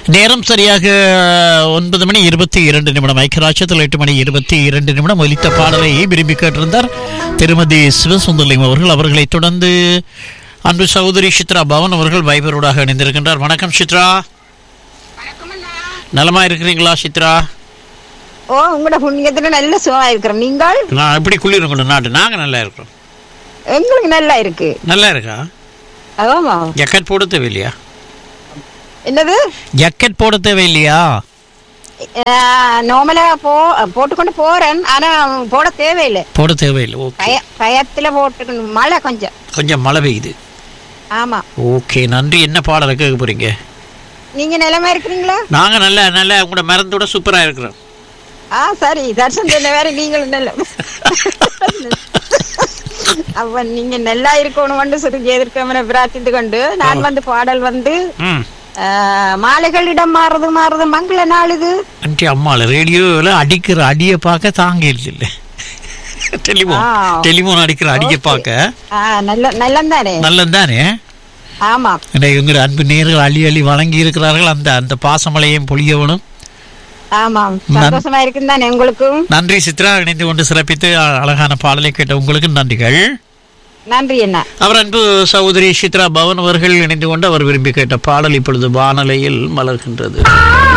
நேரம் சரியாக ஒன்பது மணி இருபத்தி இரண்டு நிமிடம் ஐக்கியராட்சத்தில் எட்டு மணி இருபத்தி இரண்டு நிமிடம் ஒலித்த பாடலை விரும்பி கேட்டிருந்தார் திருமதி சிவசுந்தரலிங்கம் அவர்கள் அவர்களைத் தொடர்ந்து அன்பு சகோதரி சித்ரா பவன் அவர்கள் வைபரோடாக இணைந்திருக்கின்றார் வணக்கம் சித்ரா நலமா இருக்கிறீங்களா சித்ரா ஓ உங்களோட புண்ணியத்துல நல்ல சுகமா இருக்கிறோம் நீங்கள் நான் எப்படி குளிர் நாட்டு நாங்க நல்லா இருக்கிறோம் எங்களுக்கு நல்லா இருக்கு நல்லா இருக்கா ஆமா ஜக்கெட் போட தேவையில்லையா என்னது ஜக்கெட் போட தேவையில்லையா நார்மலா போ போட்டுக்கொண்டு போறேன் ஆனா போட தேவையில்லை போட தேவையில்லை ஓகே பய பயத்துல போட்டுக்கணும் மழை கொஞ்சம் கொஞ்சம் மழை பெய்யுது ஆமா ஓகே நன்றி என்ன பாடலை கேட்க போறீங்க நீங்க நிலைமை இருக்கிறீங்களா நாங்க நல்ல நல்ல உங்களோட மருந்தோட சூப்பரா இருக்கிறோம் ஆ சரி தர்ஷன் சொன்ன வேற நீங்களும் நல்ல அப்ப நீங்க நல்லா இருக்கணும்னு சொல்லி எதிர்க்கமனை பிரார்த்தித்து கொண்டு நான் வந்து பாடல் வந்து ம் ஆ, மாலைகளிடம் மாறுது மாறுது மங்கள நாள் இது அன்றைய அம்மால ரேடியோவில் அடிக்கிற அடியை பார்க்க தாங்க இல்லை டெலிஃபோன் ஆ. டெலிஃபோன் அடிக்கிற அடியை பார்க்க ஆ, நல்ல நல்லந்தானே நல்லதானே ஆமா எங்கள் அன்பு நேர்கள் அள்ளி அள்ளி வழங்கி இருக்கிறார்கள் அந்த அந்த பாசமலையும் பொழியவனும் ஆமா சந்தோஷமா இருக்குன்னு தானே உங்களுக்கும் நன்றி சித்ரா இணைந்து கொண்டு சிறப்பித்து அ- அழகான பாடலை கேட்ட உங்களுக்கு நன்றிகள் நன்றி என்ன அவர் அன்பு சகோதரி சித்ரா பவன் அவர்கள் இணைந்து கொண்டு அவர் விரும்பி கேட்ட பாடல் இப்பொழுது வானலையில் மலர்கின்றது